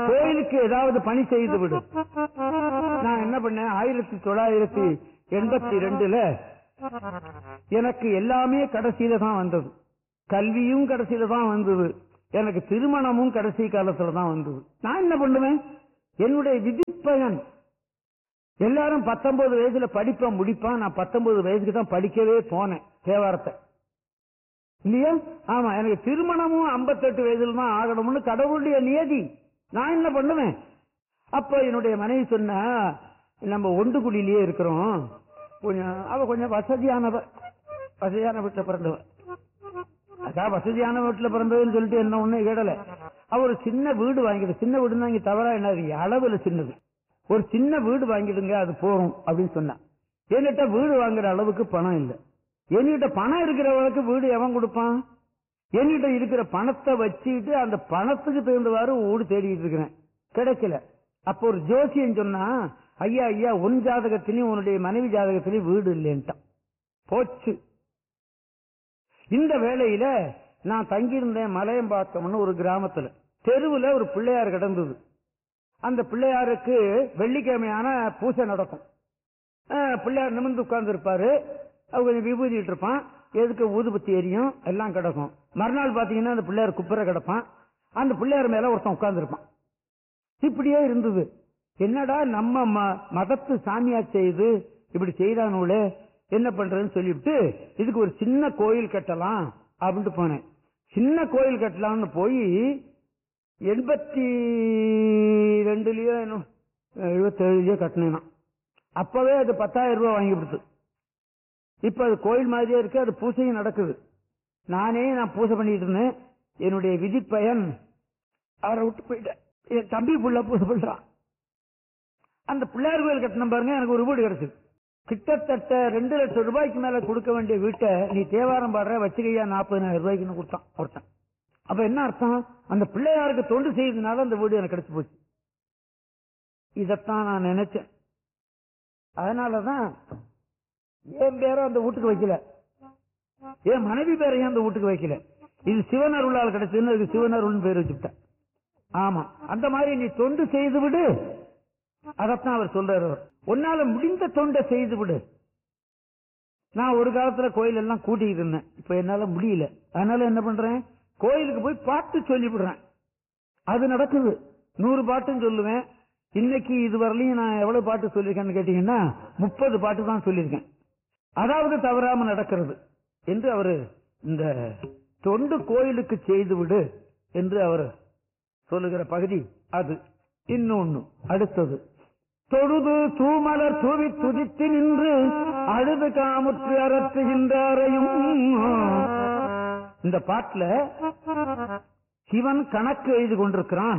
கோயிலுக்கு ஏதாவது பணி செய்து விடு நான் என்ன பண்ணேன் ஆயிரத்தி தொள்ளாயிரத்தி எண்பத்தி ரெண்டுல எனக்கு எல்லாமே கடைசியில தான் வந்தது கல்வியும் கடைசியில தான் வந்தது எனக்கு திருமணமும் கடைசி காலத்துல தான் வந்தது நான் என்ன பண்ணுவேன் என்னுடைய விதிப்பயன் எல்லாரும் பத்தொன்பது வயசுல படிப்ப முடிப்பான் நான் பத்தொன்பது வயசுக்கு தான் படிக்கவே போனேன் தேவாரத்தை இல்லையா ஆமா எனக்கு திருமணமும் 58 வயசுல தான் ஆகணும்னு கடவுளுடைய நியதி நான் என்ன பண்ணுவேன் அப்ப என்னுடைய மனைவி சொன்னா நம்ம ஒண்டுக்குடியிலேயே இருக்கிறோம் கொஞ்சம் அவ கொஞ்சம் வசதியானவ வசதியான வீட்டுல பிறந்தவ அதான் வசதியான வீட்டுல பிறந்ததுன்னு சொல்லிட்டு என்ன ஒண்ணு கேடல அவ ஒரு சின்ன வீடு வாங்கிடு சின்ன வீடுன்னா இங்க தவறா என்ன அளவுல சின்னது ஒரு சின்ன வீடு வாங்கிடுங்க அது போறோம் அப்படின்னு சொன்னா என்கிட்ட வீடு வாங்குற அளவுக்கு பணம் இல்ல என்கிட்ட பணம் இருக்கிறவனுக்கு வீடு எவன் கொடுப்பான் என்கிட்ட இருக்கிற பணத்தை வச்சுட்டு அந்த பணத்துக்கு தகுந்தவாறு வீடு தேடிட்டு இருக்கிறேன் கிடைக்கல அப்போ ஒரு ஜோசியன் சொன்னா ஐயா ஐயா உன் ஜாதகத்திலையும் உன்னுடைய மனைவி ஜாதகத்திலையும் வீடு இல்லைன்ட்டான் போச்சு இந்த வேளையில நான் தங்கியிருந்தேன் மலையம்பாக்கம்னு ஒரு கிராமத்துல தெருவுல ஒரு பிள்ளையார் கிடந்தது அந்த பிள்ளையாருக்கு வெள்ளிக்கிழமையான பூஜை நடக்கும் அஹ், பிள்ளையார் நிமிர்ந்து உட்கார்ந்து இருப்பாரு அவர் கொஞ்சம் விபூதிட்டு இருப்பான் எதுக்கு ஊதுபத்தி எரியும் எல்லாம் கிடக்கும் மறுநாள் பாத்தீங்கன்னா அந்த பிள்ளையார் குப்புற கிடப்பான் அந்த பிள்ளையார் மேல ஒருத்தன் உட்கார்ந்து இருப்பான் இப்படியே இருந்தது என்னடா நம்ம ம- மதத்து சாமியா செய்து இப்படி செய்தானுங்களே என்ன பண்றதுன்னு சொல்லிவிட்டு இதுக்கு ஒரு சின்ன கோயில் கட்டலாம் அப்படின்ட்டு போனேன் சின்ன கோயில் கட்டலாம்னு போய் எண்பத்தி ரெண்டுலயோ எழுபத்தி ஏழுலயோ கட்டினேன் நான். அப்பவே அது பத்தாயிரம் ரூபாய் வாங்கி கொடுத்து இப்ப அது கோயில் மாதிரியே இருக்கு அது பூஜையும் நடக்குது நானே நான் பூஜை பண்ணிட்டு இருந்தேன் என்னுடைய விதி பயன் அவரை விட்டு போயிட்டேன் என் தம்பி புள்ள பூஜை பண்றான் அந்த பிள்ளையார் கோயில் கட்டணம் பாருங்க எனக்கு ஒரு வீடு கிடைச்சது கிட்டத்தட்ட ரெண்டு லட்சம் ரூபாய்க்கு மேல கொடுக்க வேண்டிய வீட்டை நீ தேவாரம் பாடுற வச்சுக்கையா நாற்பதாயிரம் ரூபாய்க்குன்னு கொடுத்தான் ஒருத்தன் அப்ப என்ன அர்த்தம் அந்த பிள்ளையாருக்கு தொண்டு செய்ததுனால அந்த வீடு எனக்கு கிடைச்சு போச்சு இதத்தான் நான் நினைச்சேன் அதனாலதான் என் பேரை அந்த வீட்டுக்கு வைக்கல என் மனைவி பேரையும் அந்த வீட்டுக்கு வைக்கல இது சிவன் அருளால் கிடைச்சதுன்னு அதுக்கு சிவன் அருள்னு பேர் வச்சுட்டேன் ஆமா அந்த மாதிரி நீ தொண்டு செய்து விடு அதத்தான் அவர் சொல்றாரு அவர். உன்னால முடிந்த தொண்டை செய்து விடு நான் ஒரு காலத்துல கோயில் எல்லாம் கூட்டிட்டு இருந்தேன் இப்ப என்னால முடியல அதனால என்ன பண்றேன் கோயிலுக்கு போய் பாட்டு சொல்லி விடுறேன் அது நடக்குது நூறு பாட்டும் சொல்லுவேன் இன்னைக்கு இதுவரையிலையும் நான் எவ்வளவு பாட்டு சொல்லியிருக்கேன்னு கேட்டீங்கன்னா முப்பது பாட்டு தான் சொல்லியிருக்கேன் அதாவது தவறாம நடக்கிறது என்று அவர் இந்த தொண்டு கோயிலுக்கு செய்து விடு என்று அவர் சொல்லுகிற பகுதி அது இன்னொன்னு அடுத்தது தொழுது தூமலர் தூவி துதித்து நின்று அழுது காமுற்று அரற்றுகின்றாரையும் இந்த பாட்டுல சிவன் கணக்கு எழுதி கொண்டிருக்கிறான்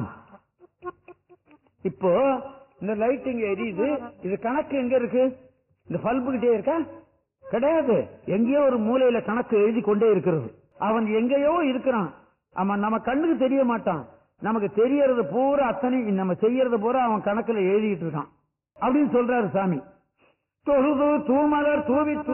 இப்போ இந்த லைட் இங்க எரியுது இது கணக்கு எங்க இருக்கு இந்த பல்பு கிட்டே இருக்கா கிடையாது எங்கேயோ ஒரு மூலையில கணக்கு எழுதி கொண்டே இருக்கிறது அவன் எங்கேயோ இருக்கிறான் அவன் நம்ம கண்ணுக்கு தெரிய மாட்டான் நமக்கு தெரியறது பூரா அத்தனை நம்ம செய்யறது பூரா அவன் கணக்குல எழுதிட்டு இருக்கான் அப்படின்னு சொல்றாரு சாமி தொழுது தூமலர் தூவி